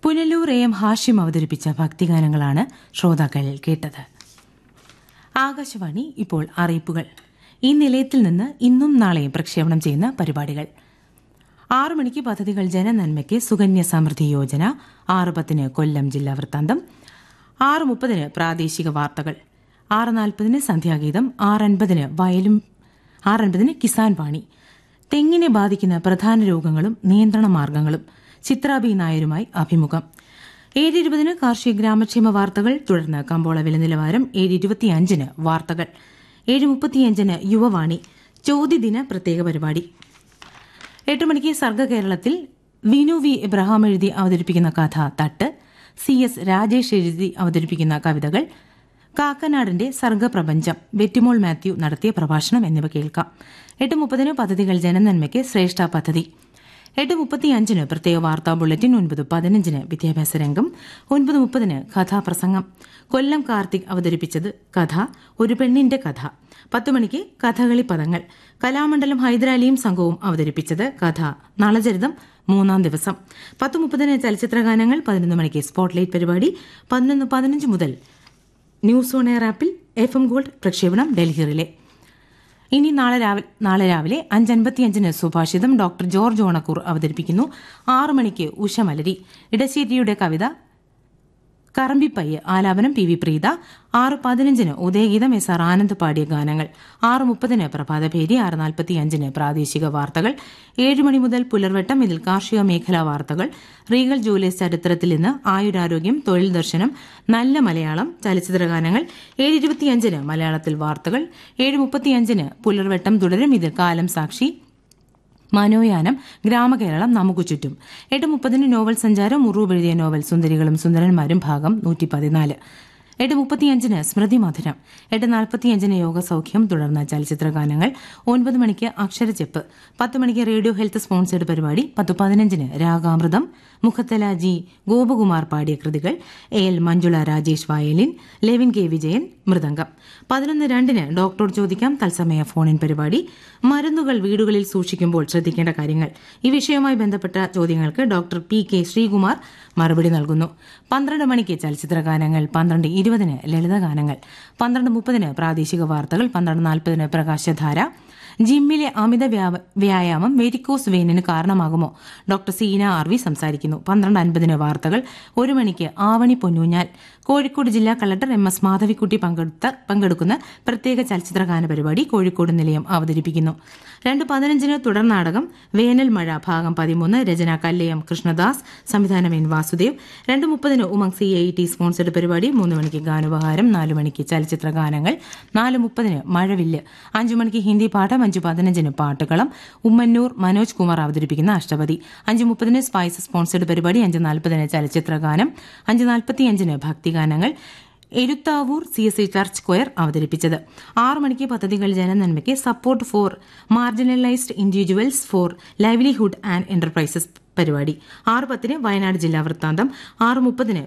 Punalur A M Hashim അവതരിപ്പിച്ച ഭക്തിഗാനങ്ങളാണ് ശ്രോതാക്കൾ കേട്ടത് ആകാശവാണി ഇപ്പോൾ അറിയിപ്പുകൾ ഈ നിലയത്തിൽ നിന്ന് ഇന്നും നാളെയും പ്രക്ഷേപണം ചെയ്യുന്ന പരിപാടികൾ ആറു മണിക്ക് പദ്ധതികൾ ജനനന്മയ്ക്ക് സുകന്യ സമൃദ്ധി യോജന ആറ് പത്തിന് കൊല്ലം ജില്ലാ വൃത്താന്തം ആറ് മുപ്പതിന് പ്രാദേശിക വാർത്തകൾ ആറ് നാൽപ്പതിന് സന്ധ്യാഗീതം ആറ് അൻപതിന് വയലും ആറ് അൻപതിന് കിസാൻ വാണി തെങ്ങിനെ ബാധിക്കുന്ന പ്രധാന രോഗങ്ങളും നിയന്ത്രണ മാർഗങ്ങളും ചിത്ര ബി നായരുമായി അഭിമുഖം ഏഴ് ഇരുപതിന് കാർഷിക ഗ്രാമക്ഷേമ വാർത്തകൾ തുടർന്ന് കമ്പോള വില നിലവാരം ഏഴ് ഇരുപത്തിയഞ്ചിന് വാർത്തകൾ ഏഴ് മുപ്പത്തിയഞ്ചിന് യുവവാണി ചോദ്യദിന പ്രത്യേക പരിപാടി എട്ട് മണിക്ക് സർഗകേരളത്തിൽ വിനു വി ഇബ്രഹാം എഴുതി അവതരിപ്പിക്കുന്ന കഥ തട്ട് സി എസ് രാജേഷ് എഴുതി അവതരിപ്പിക്കുന്ന കവിതകൾ കാക്കനാടിന്റെ സർഗപ്രപഞ്ചം വെറ്റിമോൾ മാത്യു നടത്തിയ പ്രഭാഷണം എന്നിവ കേൾക്കാം എട്ട് മുപ്പതിന് പദ്ധതികൾ ജനനന്മയ്ക്ക് ശ്രേഷ്ഠ പദ്ധതി എട്ട് മുപ്പത്തിയഞ്ചിന് പ്രത്യേക വാർത്താ ബുള്ളറ്റിൻ ഒൻപത് പതിനഞ്ചിന് വിദ്യാഭ്യാസ രംഗം ഒൻപത് മുപ്പതിന് കഥാപ്രസംഗം കൊല്ലം കാർത്തിക് അവതരിപ്പിച്ചത് കഥ ഒരു പെണ്ണിന്റെ കഥ പത്ത് മണിക്ക് കഥകളി പദങ്ങൾ കലാമണ്ഡലം ഹൈദരാലിയും സംഘവും അവതരിപ്പിച്ചത് കഥ നളചരിതം മൂന്നാം ദിവസം പത്ത് മുപ്പതിന് ചലച്ചിത്രഗാനങ്ങൾ പതിനൊന്ന് മണിക്ക് സ്പോട്ട്ലൈറ്റ് പരിപാടി പതിനൊന്ന് പതിനഞ്ച് മുതൽ ന്യൂസ് ഓൺ എയർ ആപ്പിൽ എഫ് എം ഗോൾഡ് പ്രക്ഷേപണം ഡൽഹി റിലേ ഇനി നാളെ രാവിലെ നാളെ രാവിലെ അഞ്ചൻപത്തിയഞ്ചിന് സുഭാഷിതം ഡോക്ടർ ജോർജ് ഓണക്കൂർ അവതരിപ്പിക്കുന്നു ആറു മണിക്ക് ഉഷമലരി ഇടശ്ശേരിയുടെ കവിത കറമ്പിപ്പയ്യ് ആലാപനം പി വി പ്രീത ആറ് പതിനഞ്ചിന് ഉദയഗീതം എസ് ആർ ആനന്ദ് പാടിയ ഗാനങ്ങൾ ആറ് മുപ്പതിന് പ്രഭാതഭേരി ആറ് നാൽപ്പത്തിയഞ്ചിന് പ്രാദേശിക വാർത്തകൾ ഏഴ് മണി മുതൽ പുലർവട്ടം ഇതിൽ കാർഷിക മേഖലാ വാർത്തകൾ റീഗൽ ജൂലേസ് ചരിത്രത്തിൽ നിന്ന് ആയുരാരോഗ്യം തൊഴിൽ ദർശനം നല്ല മലയാളം ചലച്ചിത്ര ഗാനങ്ങൾ ഏഴ് ഇരുപത്തിയഞ്ചിന് മലയാളത്തിൽ വാർത്തകൾ ഏഴ് മുപ്പത്തിയഞ്ചിന് പുലർവട്ടം തുടരും ഇതിൽ കാലം സാക്ഷി മനോയാനം ഗ്രാമകേരളം നമുക്ക് ചുറ്റും എട്ട് മുപ്പതിന് നോവൽ സഞ്ചാരം ഉറൂബ് എഴുതിയ നോവൽ സുന്ദരികളും സുന്ദരന്മാരും ഭാഗം നൂറ്റി പതിനാല് എട്ട് മുപ്പത്തിയഞ്ചിന് സ്മൃതി മധുരം എട്ട് നാൽപ്പത്തിയഞ്ചിന് യോഗസൗഖ്യം തുടർന്ന് ചലച്ചിത്ര ഗാനങ്ങൾ ഒൻപത് മണിക്ക് അക്ഷരച്ചെപ്പ് പത്ത് മണിക്ക് റേഡിയോ ഹെൽത്ത് സ്പോൺസേഡ് പരിപാടി പത്ത് പതിനഞ്ചിന് രാഗാമൃതം മുഖത്തല ജി ഗോപകുമാർ പാടിയ കൃതികൾ A L Manjula Rajesh violin ലെവിൻ കെ വിജയൻ മൃദംഗം പതിനൊന്ന് രണ്ടിന് ഡോക്ടർ ചോദിക്കാം തത്സമയ ഫോണിൻ പരിപാടി മരുന്നുകൾ വീടുകളിൽ സൂക്ഷിക്കുമ്പോൾ ശ്രദ്ധിക്കേണ്ട കാര്യങ്ങൾ ഈ വിഷയവുമായി ബന്ധപ്പെട്ട ചോദ്യങ്ങൾക്ക് ഡോക്ടർ പി കെ ശ്രീകുമാർ മറുപടി നൽകുന്നു പന്ത്രണ്ട് മണിക്ക് ചലച്ചിത്ര ഗാനങ്ങൾ പന്ത്രണ്ട് ഇരുപതിന് ലളിതഗാനങ്ങൾ പന്ത്രണ്ട് മുപ്പതിന് പ്രാദേശിക വാർത്തകൾ പന്ത്രണ്ട് നാൽപ്പതിന് പ്രകാശധാര ജിമ്മിലെ അമിത വ്യാപ- വ്യായാമം വെരിക്കോസ് വെയിനിന് കാരണമാകുമോ ഡോക്ടർ സീന ആർ വി സംസാരിക്കുന്നു പന്ത്രണ്ട് അൻപതിന് വാർത്തകൾ ഒരു മണിക്ക് ആവണി പൊന്നൂഞ്ഞാൽ കോഴിക്കോട് ജില്ലാ കളക്ടർ എം എസ് മാധവിക്കുട്ടി പങ്കെടുത്ത പങ്കെടുക്കുന്ന പ്രത്യേക ചലച്ചിത്രഗാന പരിപാടി കോഴിക്കോട് നിലയം അവതരിപ്പിക്കുന്നു രണ്ട് പതിനഞ്ചിന് തുടർ നാടകം വേനൽ മഴ ഭാഗം പതിമൂന്ന് രചന കല്ലയം കൃഷ്ണദാസ് സംവിധാനം എൻ വാസുദേവ് രണ്ട് മുപ്പതിന് Umang C I T sponsored പരിപാടി മൂന്ന് മണിക്ക് ഗാനോപഹാരം നാല് മണിക്ക് ചലച്ചിത്ര ഗാനങ്ങൾ നാല് മുപ്പതിന് മഴവില്ല് അഞ്ചു മണിക്ക് ഹിന്ദി പാഠം അഞ്ചു പതിനഞ്ചിന് പാട്ടുകളം ഉമ്മന്നൂർ മനോജ് കുമാർ അവതരിപ്പിക്കുന്ന അഷ്ടപതി അഞ്ചു മുപ്പതിന് സ്പൈസ് സ്പോൺസർഡ് പരിപാടി അഞ്ച് നാൽപ്പതിന് ചലച്ചിത്ര ഗാനം അഞ്ച് നാൽപ്പത്തിയഞ്ചിന് ഭക്തിഗാനങ്ങൾ Eruthavoor C S I church square അവതരിപ്പിച്ചത് ആറ് മണിക്ക് പദ്ധതികൾ ജനനന്മയ്ക്ക് support for marginalised individuals for livelihood and enterprises പരിപാടി ആറ് പത്തിന് വയനാട് ജില്ലാ വൃത്താന്തം ആറ് മുപ്പതിന്